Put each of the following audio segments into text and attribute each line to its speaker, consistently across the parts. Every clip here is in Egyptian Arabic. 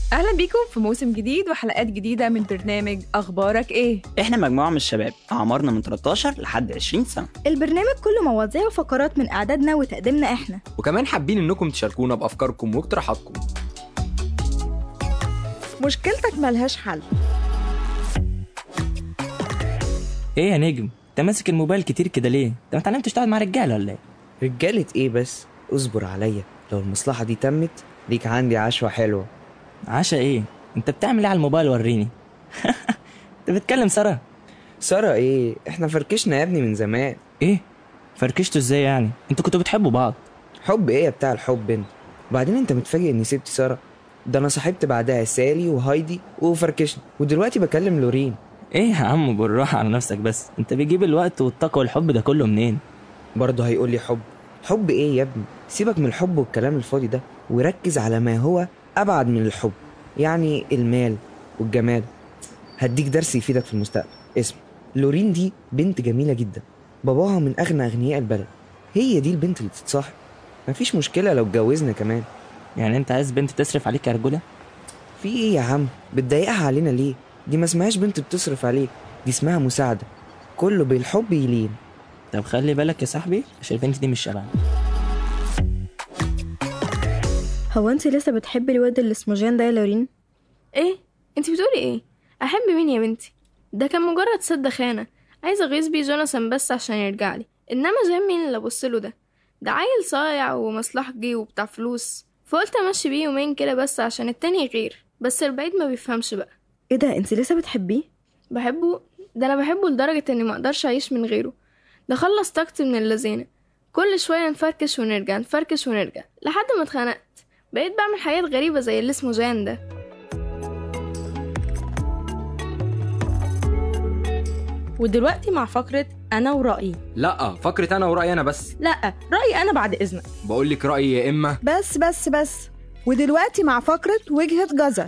Speaker 1: أهلا بيكم في موسم جديد وحلقات جديدة من برنامج أخبارك إيه؟
Speaker 2: احنا مجموعة من الشباب أعمارنا من 13 لحد 20 سنة
Speaker 3: البرنامج كله مواضيع وفقرات من إعدادنا وتقديمنا إحنا
Speaker 4: وكمان حابين انكم تشاركونا بافكاركم واقتراحاتكم
Speaker 1: مشكلتك ملهاش حل
Speaker 5: ايه يا نجم انت ماسك الموبايل كتير كده ليه انت ما اتعلمتش تقعد مع رجاله ولا ايه
Speaker 6: رجالة ايه بس اصبر عليا لو المصلحة دي تمت ليك عندي عشوة حلوة
Speaker 5: عشا ايه انت بتعمل ايه على الموبايل وريني انت بتكلم ساره
Speaker 6: سارة ايه احنا فركشنا يا ابني من زمان
Speaker 5: ايه فركشتوا ازاي يعني انتوا كنتوا بتحبوا بعض
Speaker 6: حب ايه يا بتاع الحب انت وبعدين انت متفاجئ اني سبت سارة ده انا صاحبت بعدها سالي وهايدي وفركشنا ودلوقتي بكلم لورين
Speaker 5: ايه يا عم بالراحه على نفسك بس انت بيجيب الوقت والطاقه والحب ده كله منين
Speaker 6: برضه هيقول لي حب حب ايه يا ابني سيبك من الحب والكلام الفاضي ده وركز على ما هو ابعد من الحب يعني المال والجمال هديك درس يفيدك في المستقبل اسمع لورين دي بنت جميلة جدا باباها من اغنى اغنياء البلد هي دي البنت اللي تتصاحب مفيش مشكلة لو اتجوزنا كمان
Speaker 5: يعني انت عايز بنت تصرف عليك يا رجوله
Speaker 6: في ايه يا عم بتضايقها علينا ليه دي ما اسمهاش بنت بتصرف عليك دي اسمها مساعدة كله بالحب يلين
Speaker 5: طب خلي بالك يا صاحبي عشان البنت دي مش شبهك
Speaker 3: هو أنت لسه بتحبي الواد اللي اسمه جان ده يا لورين؟
Speaker 7: ايه انت بتقولي ايه احب مين يا بنتي ده كان مجرد سد خانه عايزه اغيظ بيه جوناثان بس عشان يرجع لي انما جان مين اللي ابص له ده ده عيل صايع ومصلحجي وبتاع فلوس فقلت امشي بيه يومين كده بس عشان التاني غير بس البعيد ما بيفهمش بقى
Speaker 3: إيه ده أنت لسه بتحبيه؟
Speaker 7: بحبه ده انا بحبه لدرجه اني ما اقدرش اعيش من غيره ده خلص طاقتي من اللذينه كل شويه نفركش ونرجع نفركش ونرجع لحد ما اتخنقت بقيت بعمل حاجات غريبه زي اللي اسمه جان ده
Speaker 8: ودلوقتي مع فقرة أنا ورأيي
Speaker 4: لا فكرة انا ورايي انا بس
Speaker 8: لا رأيي أنا بعد إذنك
Speaker 4: بقول لك رايي يا اما
Speaker 1: بس بس بس ودلوقتي مع فقرة وجهة جزر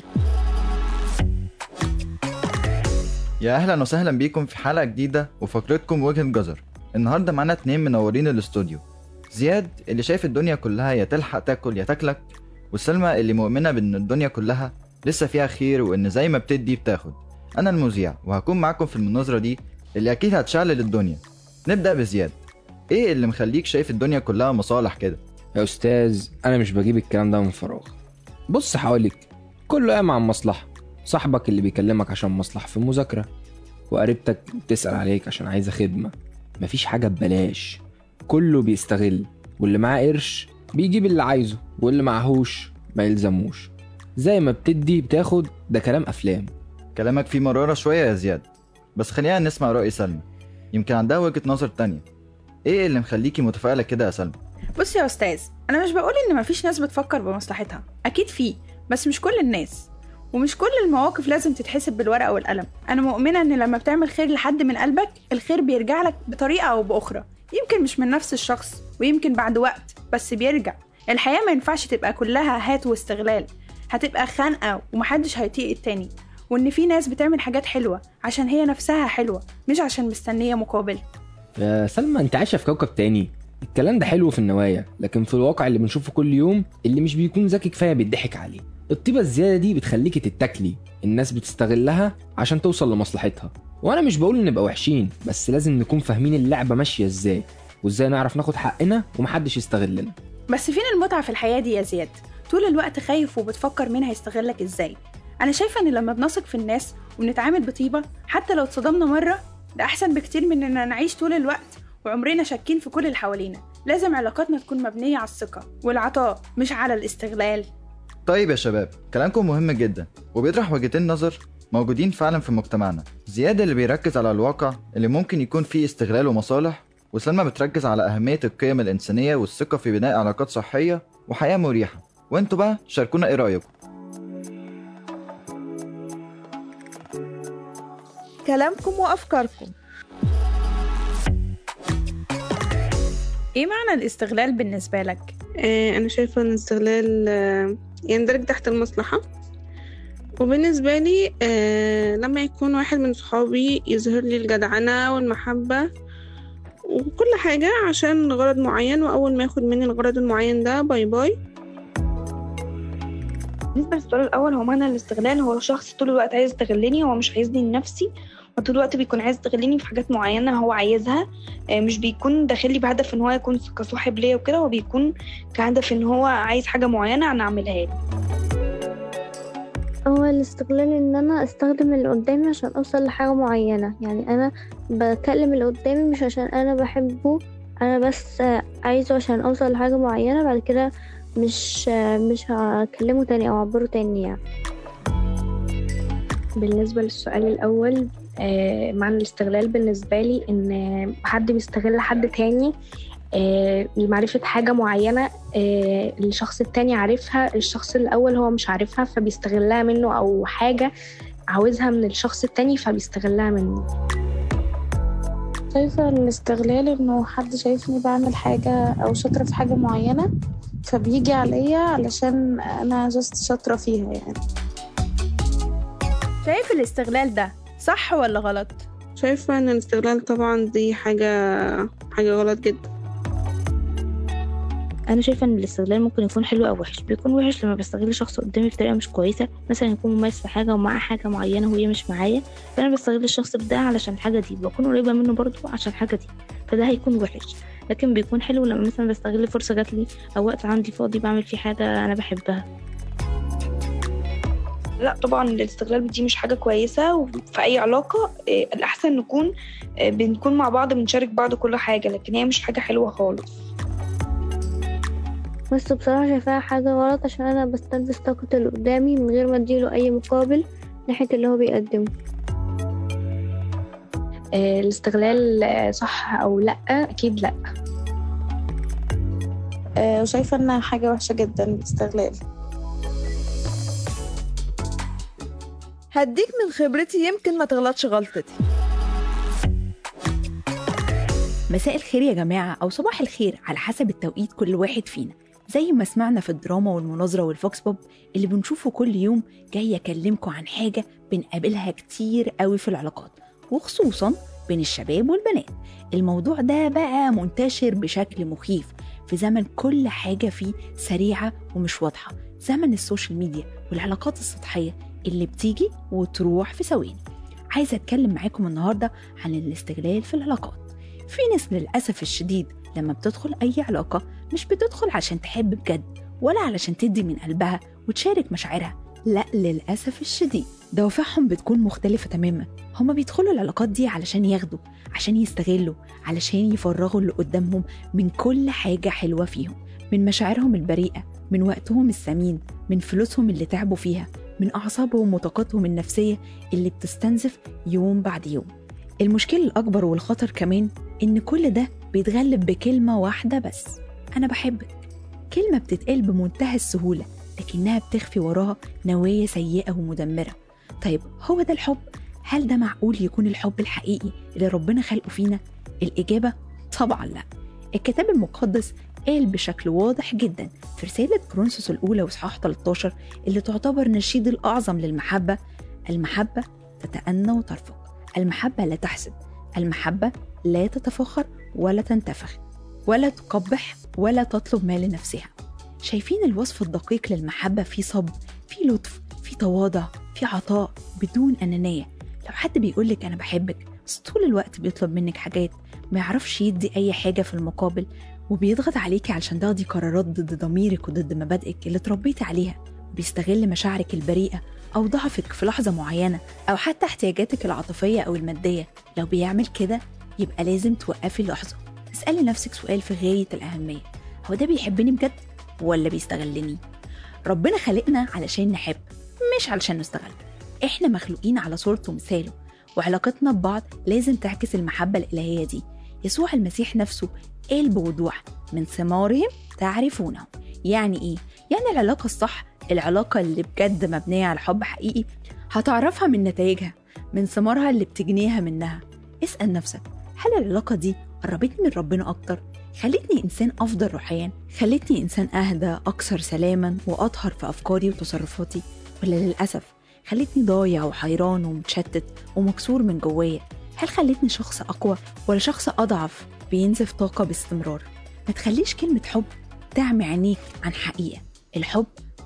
Speaker 9: يا اهلا وسهلا بيكم في حلقه جديده وفقرتكم وجهه جزر النهارده معانا اتنين منورين الاستوديو زياد اللي شايف الدنيا كلها يا تلحق تاكل يا تاكلك وسلمى اللي مؤمنه بان الدنيا كلها لسه فيها خير وان زي ما بتدي بتاخد انا المذيع وهكون معاكم في المناظره دي اللي اكيد هتشعلل الدنيا نبدا بزياد ايه اللي مخليك شايف الدنيا كلها مصالح كده
Speaker 4: يا استاذ انا مش بجيب الكلام ده من فراغ بص حواليك كله قايم عن مصلحه صاحبك اللي بيكلمك عشان مصلحه في المذاكره وقريبتك بتسال عليك عشان عايزه خدمه مفيش حاجه ببلاش كله بيستغل واللي معاه قرش بيجيب اللي عايزه واللي معهوش ما يلزموش زي ما بتدي بتاخد ده كلام افلام
Speaker 9: كلامك فيه مرارة شوية يا زياد بس خلينا نسمع رأي سلمى يمكن عندها وجهة نظر تانية ايه اللي مخليكي متفائلة كده يا سلمى
Speaker 10: بص يا استاذ انا مش بقول ان مفيش ناس بتفكر بمصلحتها اكيد في بس مش كل الناس ومش كل المواقف لازم تتحسب بالورقه والقلم انا مؤمنه ان لما بتعمل خير لحد من قلبك الخير بيرجع لك بطريقه او باخرى يمكن مش من نفس الشخص ويمكن بعد وقت بس بيرجع الحياه ما ينفعش تبقى كلها هات واستغلال هتبقى خانقه ومحدش هيطيق التاني وان في ناس بتعمل حاجات حلوه عشان هي نفسها حلوه مش عشان مستنيه مقابل
Speaker 4: يا سلمى انت عايشه في كوكب تاني الكلام ده حلو في النوايا لكن في الواقع اللي بنشوفه كل يوم اللي مش بيكون ذكي كفايه بيضحك عليه الطيبه الزياده دي بتخليكي تتاكلي الناس بتستغلها عشان توصل لمصلحتها وانا مش بقول نبقى وحشين بس لازم نكون فاهمين اللعبه ماشيه ازاي وازاي نعرف ناخد حقنا ومحدش يستغلنا
Speaker 10: بس فين المتعة في الحياة دي يا زياد؟ طول الوقت خايف وبتفكر مين هيستغلك ازاي أنا شايفة إن لما بنثق في الناس ونتعامل بطيبة حتى لو اتصدمنا مرة ده أحسن بكتير من إننا نعيش طول الوقت وعمرنا شاكين في كل اللي حوالينا لازم علاقاتنا تكون مبنية على الثقة والعطاء مش على الاستغلال
Speaker 9: طيب يا شباب كلامكم مهم جدا وبيطرح وجهتين نظر موجودين فعلا في مجتمعنا زياد اللي بيركز على الواقع اللي ممكن يكون فيه استغلال ومصالح وسلمى بتركز على أهمية القيم الإنسانية والثقة في بناء علاقات صحية وحياة مريحة وانتوا بقى شاركونا ايه رأيكم
Speaker 1: كلامكم وأفكاركم
Speaker 10: إيه معنى الاستغلال بالنسبة لك؟
Speaker 11: آه، أنا شايفة إن الاستغلال آه، يندرج تحت المصلحة وبالنسبة لي آه، لما يكون واحد من صحابي يظهر لي الجدعنة والمحبة وكل حاجة عشان غرض معين وأول ما ياخد مني الغرض المعين ده باي باي
Speaker 12: بالنسبة للسؤال الأول هو معنى الاستغلال هو شخص طول الوقت عايز يستغلني هو مش عايزني لنفسي وطول الوقت بيكون عايز يستغلني في حاجات معينة هو عايزها آه، مش بيكون داخلي بهدف إن هو يكون كصاحب ليا وكده هو بيكون كهدف إن هو عايز حاجة معينة أنا أعملها له
Speaker 13: هو الاستغلال ان انا استخدم اللي قدامي عشان اوصل لحاجة معينة يعني انا بكلم اللي قدامي مش عشان انا بحبه انا بس عايزه عشان اوصل لحاجة معينة بعد كده مش مش هكلمه تاني او اعبره تاني يعني
Speaker 14: بالنسبة للسؤال الأول آه، معنى الاستغلال بالنسبة لي إن حد بيستغل حد تاني آه، لمعرفة حاجة معينة آه، الشخص التاني عارفها الشخص الأول هو مش عارفها فبيستغلها منه أو حاجة عاوزها من الشخص التاني فبيستغلها منه
Speaker 15: شايفة الاستغلال انه حد شايفني بعمل حاجة او شاطرة في حاجة معينة فبيجي عليا علشان انا جست شاطرة فيها يعني
Speaker 10: شايف الاستغلال ده صح ولا غلط؟
Speaker 11: شايفة ان الاستغلال طبعا دي حاجة حاجة غلط جدا
Speaker 16: انا شايفه ان الاستغلال ممكن يكون حلو او وحش بيكون وحش لما بستغل شخص قدامي بطريقه مش كويسه مثلا يكون مميز في حاجه ومعاه حاجه معينه وهي مش معايا فانا بستغل الشخص ده علشان الحاجه دي بكون قريبه منه برضه عشان الحاجه دي فده هيكون وحش لكن بيكون حلو لما مثلا بستغل فرصه جات لي او وقت عندي فاضي بعمل فيه حاجه انا بحبها
Speaker 12: لا طبعا الاستغلال دي مش حاجة كويسة وفي أي علاقة آه، الأحسن نكون آه، بنكون مع بعض بنشارك بعض كل حاجة لكن هي مش حاجة حلوة خالص
Speaker 13: بس بصراحة شايفاها حاجة غلط عشان انا بستنفذ طاقة اللي قدامي من غير ما اديله اي مقابل ناحية اللي هو بيقدمه
Speaker 14: آه، الاستغلال آه، صح أو لأ أكيد لأ
Speaker 15: آه، وشايفة انها حاجة وحشة جدا الاستغلال
Speaker 1: هديك من خبرتي يمكن ما تغلطش غلطتي مساء الخير يا جماعة أو صباح الخير على حسب التوقيت كل واحد فينا زي ما سمعنا في الدراما والمناظرة والفوكس بوب اللي بنشوفه كل يوم جاي أكلمكم عن حاجة بنقابلها كتير قوي في العلاقات وخصوصا بين الشباب والبنات الموضوع ده بقى منتشر بشكل مخيف في زمن كل حاجة فيه سريعة ومش واضحة زمن السوشيال ميديا والعلاقات السطحية اللي بتيجي وتروح في ثواني عايزة أتكلم معاكم النهاردة عن الاستغلال في العلاقات في ناس للأسف الشديد لما بتدخل أي علاقة مش بتدخل عشان تحب بجد ولا علشان تدي من قلبها وتشارك مشاعرها لا للأسف الشديد دوافعهم بتكون مختلفة تماما هما بيدخلوا العلاقات دي علشان ياخدوا عشان يستغلوا علشان يفرغوا اللي قدامهم من كل حاجة حلوة فيهم من مشاعرهم البريئة من وقتهم الثمين من فلوسهم اللي تعبوا فيها من أعصابهم وطاقتهم النفسية اللي بتستنزف يوم بعد يوم المشكلة الأكبر والخطر كمان إن كل ده بيتغلب بكلمة واحدة بس أنا بحبك كلمة بتتقال بمنتهى السهولة لكنها بتخفي وراها نوايا سيئة ومدمرة طيب هو ده الحب؟ هل ده معقول يكون الحب الحقيقي اللي ربنا خلقه فينا؟ الإجابة طبعا لا الكتاب المقدس قال بشكل واضح جدا في رسالة كورنثوس الأولى وإصحاح 13 اللي تعتبر نشيد الأعظم للمحبة المحبة تتأنى وترفق المحبة لا تحسد المحبة لا تتفاخر ولا تنتفخ ولا تقبح ولا تطلب ما لنفسها شايفين الوصف الدقيق للمحبة في صبر في لطف في تواضع في عطاء بدون أنانية لو حد بيقولك أنا بحبك بس طول الوقت بيطلب منك حاجات ما يعرفش يدي أي حاجة في المقابل وبيضغط عليكي علشان تاخدي قرارات ضد ضميرك وضد مبادئك اللي اتربيتي عليها بيستغل مشاعرك البريئة أو ضعفك في لحظة معينة أو حتى احتياجاتك العاطفية أو المادية لو بيعمل كده يبقى لازم توقفي لحظة اسألي نفسك سؤال في غاية الأهمية هو ده بيحبني بجد ولا بيستغلني؟ ربنا خلقنا علشان نحب مش علشان نستغل احنا مخلوقين على صورته ومثاله وعلاقتنا ببعض لازم تعكس المحبة الإلهية دي يسوع المسيح نفسه قال بوضوح من ثمارهم تعرفونه يعني ايه؟ يعني العلاقة الصح العلاقة اللي بجد مبنية على حب حقيقي هتعرفها من نتائجها من ثمارها اللي بتجنيها منها اسأل نفسك هل العلاقة دي قربتني من ربنا أكتر؟ خلتني إنسان أفضل روحيا؟ خلتني إنسان أهدى أكثر سلاما وأطهر في أفكاري وتصرفاتي؟ ولا للأسف خلتني ضايع وحيران ومتشتت ومكسور من جوايا؟ هل خلتني شخص أقوى ولا شخص أضعف بينزف طاقة باستمرار؟ ما تخليش كلمة حب تعمي عينيك عن حقيقة الحب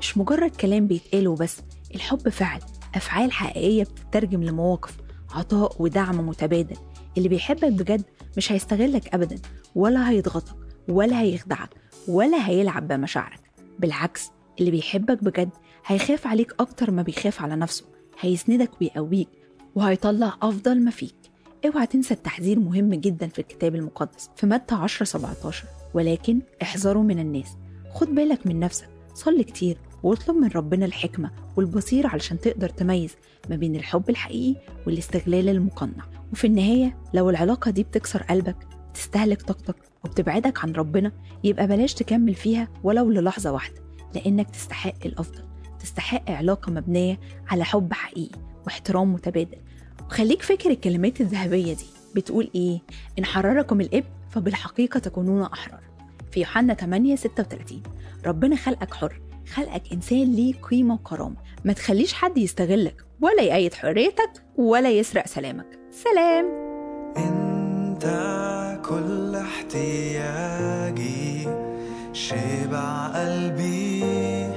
Speaker 1: مش مجرد كلام بيتقال وبس الحب فعل أفعال حقيقية بتترجم لمواقف عطاء ودعم متبادل اللي بيحبك بجد مش هيستغلك أبدا ولا هيضغطك ولا هيخدعك ولا هيلعب بمشاعرك بالعكس اللي بيحبك بجد هيخاف عليك أكتر ما بيخاف على نفسه هيسندك ويقويك وهيطلع أفضل ما فيك اوعى تنسى التحذير مهم جدا في الكتاب المقدس في متى 10 17 ولكن احذروا من الناس خد بالك من نفسك صلي كتير واطلب من ربنا الحكمة والبصيرة علشان تقدر تميز ما بين الحب الحقيقي والاستغلال المقنع وفي النهاية لو العلاقة دي بتكسر قلبك بتستهلك طاقتك وبتبعدك عن ربنا يبقى بلاش تكمل فيها ولو للحظة واحدة لأنك تستحق الأفضل تستحق علاقة مبنية على حب حقيقي واحترام متبادل وخليك فاكر الكلمات الذهبية دي بتقول إيه إن حرركم الإب فبالحقيقة تكونون أحرار في يوحنا 8 36 ربنا خلقك حر خلقك إنسان ليه قيمة وكرامة ما تخليش حد يستغلك ولا يقيد حريتك ولا يسرق سلامك سلام
Speaker 17: انت كل احتياجي شبع قلبي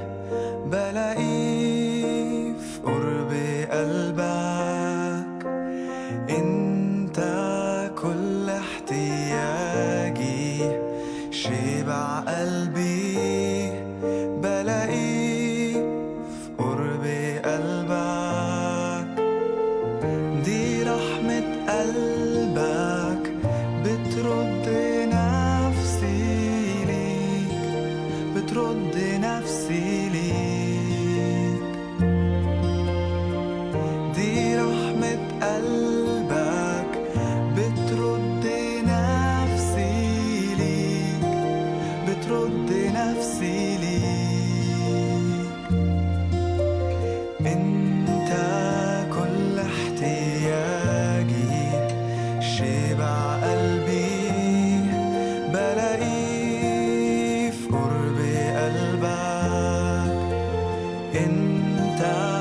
Speaker 17: بلاقيه في قرب قلبك انت كل احتياجي شبع قلبي بلاقيه في قرب قلبك دي رحمة قلبك بترد نفسي ليك بترد نفسي ليك دي رحمة قلبك بترد نفسي ليك بترد نفسي ليك انت كل احتياجي شبع قلبي بلاقيه في قرب قلبك انت